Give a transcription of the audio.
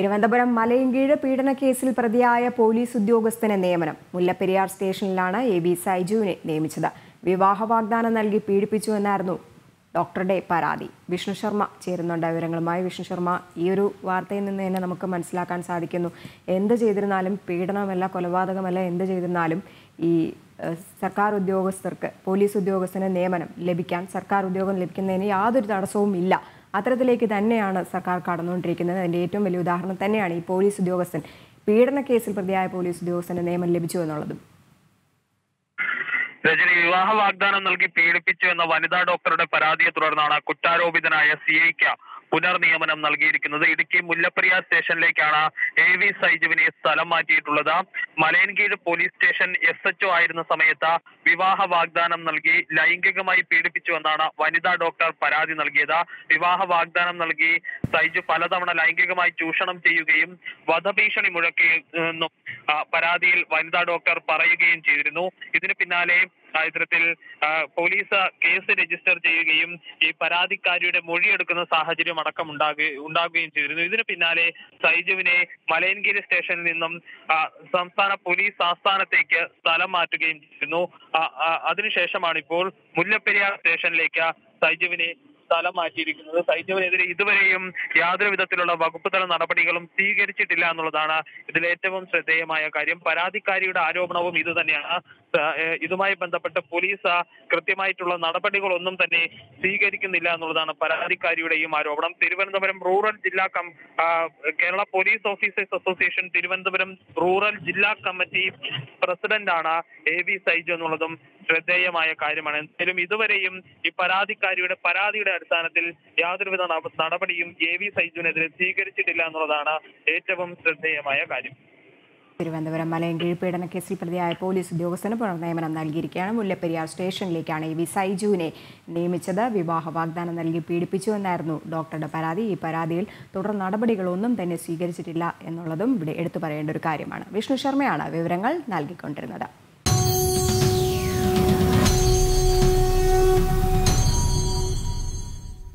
തിരുവനന്തപുരം മലയൻകീഴ് പീഡനക്കേസിൽ പ്രതിയായ പോലീസ് ഉദ്യോഗസ്ഥന് നിയമനം മുല്ലപ്പെരിയാർ സ്റ്റേഷനിലാണ് എ ബി സൈജുവിനെ നിയമിച്ചത് വിവാഹ വാഗ്ദാനം നൽകി പീഡിപ്പിച്ചു എന്നായിരുന്നു ഡോക്ടറുടെ പരാതി വിഷ്ണു ശർമ്മ ചേരുന്നുണ്ട് വിവരങ്ങളുമായി വിഷ്ണു ശർമ്മ ഈ ഒരു വാർത്തയിൽ നിന്ന് തന്നെ നമുക്ക് മനസ്സിലാക്കാൻ സാധിക്കുന്നു എന്ത് ചെയ്തിരുന്നാലും പീഡനമല്ല കൊലപാതകമല്ല എന്ത് ചെയ്തിരുന്നാലും ഈ ഏഹ്, സർക്കാർ ഉദ്യോഗസ്ഥർക്ക് പോലീസ് ഉദ്യോഗസ്ഥന് നിയമനം ലഭിക്കാൻ സർക്കാർ ഉദ്യോഗം ലഭിക്കുന്നതിന് യാതൊരു തടസ്സവും ഇല്ല അത്തരത്തിലേക്ക് തന്നെയാണ് സർക്കാർ കടന്നുകൊണ്ടിരിക്കുന്നത് അതിന്റെ ഏറ്റവും വലിയ ഉദാഹരണം തന്നെയാണ് ഈ പോലീസ് ഉദ്യോഗസ്ഥൻ പീഡന കേസിൽ പ്രതിയായ പോലീസ് ഉദ്യോഗസ്ഥന് നിയമനം ലഭിച്ചു എന്നുള്ളതും രജനി വിവാഹ വാഗ്ദാനം നൽകി പീഡിപ്പിച്ചു എന്ന വനിതാ ഡോക്ടറുടെ പരാതിയെ തുടർന്നാണ് കുറ്റാരോപിതനായ സി ഐക്ക് പുനർനിയമനം നൽകിയിരിക്കുന്നത് ഇടുക്കി മുല്ലപ്പെരിയാർ സ്റ്റേഷനിലേക്കാണ് എ വി സൈജുവിനെ സ്ഥലം മാറ്റിയിട്ടുള്ളത് Malayankeezhu police station S H ആയിരുന്ന സമയത്ത് വിവാഹ വാഗ്ദാനം നൽകി ലൈംഗികമായി പീഡിപ്പിച്ചു എന്നാണ് വനിതാ ഡോക്ടർ പരാതി നൽകിയത് വിവാഹ വാഗ്ദാനം നൽകി സൈജു പലതവണ ലൈംഗികമായി ചൂഷണം ചെയ്യുകയും വധഭീഷണി മുഴക്കിയെന്നും ആ, പരാതിയിൽ വനിതാ ഡോക്ടർ പറയുകയും ചെയ്തിരുന്നു ഇതിന് പിന്നാലെ ആ, ഇത്തരത്തിൽ ആ, പോലീസ് കേസ് രജിസ്റ്റർ ചെയ്യുകയും ഈ പരാതിക്കാരിയുടെ മൊഴിയെടുക്കുന്ന സാഹചര്യം അടക്കം ഉണ്ടാകുക ഉണ്ടാകുകയും ചെയ്തിരുന്നു ഇതിന് പിന്നാലെ സൈജുവിനെ മലയൻഗിരി സ്റ്റേഷനിൽ നിന്നും ആ, സംസ്ഥാന പോലീസ് ആസ്ഥാനത്തേക്ക് സ്ഥലം മാറ്റുകയും ചെയ്തിരുന്നു ആ, ആ, അതിനുശേഷമാണ് ഇപ്പോൾ മുല്ലപ്പെരിയാർ സ്റ്റേഷനിലേക്ക് സൈജുവിനെ സ്ഥലം മാറ്റിയിരിക്കുന്നത് സൈജുവിനെതിരെ ഇതുവരെയും യാതൊരു വിധത്തിലുള്ള വകുപ്പ് തല നടപടികളും സ്വീകരിച്ചിട്ടില്ല എന്നുള്ളതാണ് ഇതിൽ ഏറ്റവും ശ്രദ്ധേയമായ കാര്യം പരാതിക്കാരിയുടെ ആരോപണവും ഇത് തന്നെയാണ് ആ, ഏഹ് ഇതുമായി ബന്ധപ്പെട്ട് പോലീസ് ആ, കൃത്യമായിട്ടുള്ള നടപടികളൊന്നും തന്നെ സ്വീകരിക്കുന്നില്ല എന്നുള്ളതാണ് പരാതിക്കാരിയുടെയും ആരോപണം തിരുവനന്തപുരം റൂറൽ ജില്ലാ കം ആ, Kerala police officers association Thiruvananthapuram rural ജില്ലാ കമ്മിറ്റി പ്രസിഡന്റാണ് എ വി സൈജു എന്നുള്ളതും ശ്രദ്ധേയമായ കാര്യമാണ് എന്തായാലും ഇതുവരെയും ഈ പരാതിക്കാരിയുടെ പരാതിയുടെ അടിസ്ഥാനത്തിൽ യാതൊരുവിധ നട- നടപടിയും എ വി സൈജുവിനെതിരെ സ്വീകരിച്ചിട്ടില്ല എന്നുള്ളതാണ് ഏറ്റവും ശ്രദ്ധേയമായ കാര്യം തിരുവനന്തപുരം മലയൻകീഴ് പീഡന കേസിൽ പ്രതിയായ പോലീസ് ഉദ്യോഗസ്ഥന് പുനർനിയമനം നൽകിയിരിക്കുകയാണ് മുല്ലപ്പെരിയാർ സ്റ്റേഷനിലേക്കാണ് എ വി സൈജുവിനെ നിയമിച്ചത് വിവാഹ വാഗ്ദാനം നൽകി പീഡിപ്പിച്ചു എന്നായിരുന്നു ഡോക്ടറുടെ പരാതി ഈ പരാതിയിൽ തുടർ നടപടികളൊന്നും തന്നെ സ്വീകരിച്ചിട്ടില്ല എന്നുള്ളതും ഇവിടെ എടുത്തു പറയേണ്ട ഒരു കാര്യമാണ് വിഷ്ണു ശർമ്മയാണ് വിവരങ്ങൾ നൽകിക്കൊണ്ടിരുന്നത്